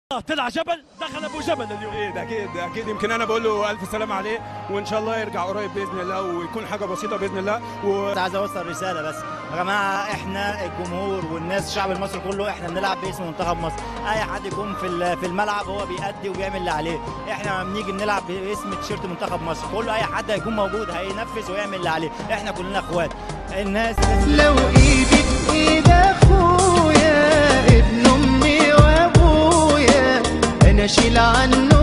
طلع جبل دخل ابو جبل اليوم اكيد اكيد اكيد يمكن انا بقول له الف سلامه عليه وان شاء الله يرجع قريب باذن الله ويكون حاجه بسيطه باذن الله و... بس عايز اوصل رساله بس يا جماعه احنا الجمهور والناس الشعب المصري كله احنا بنلعب باسم منتخب مصر اي حد يكون في ال- في الملعب هو بيأدي وبيعمل اللي عليه احنا لما بنيجي بنلعب باسم تيشيرت منتخب مصر كله اي حد هيكون موجود هينفذ ويعمل اللي عليه احنا كلنا اخوات الناس لو ايدي بايد اخويا ابن امي وابويا انا اشيل عنه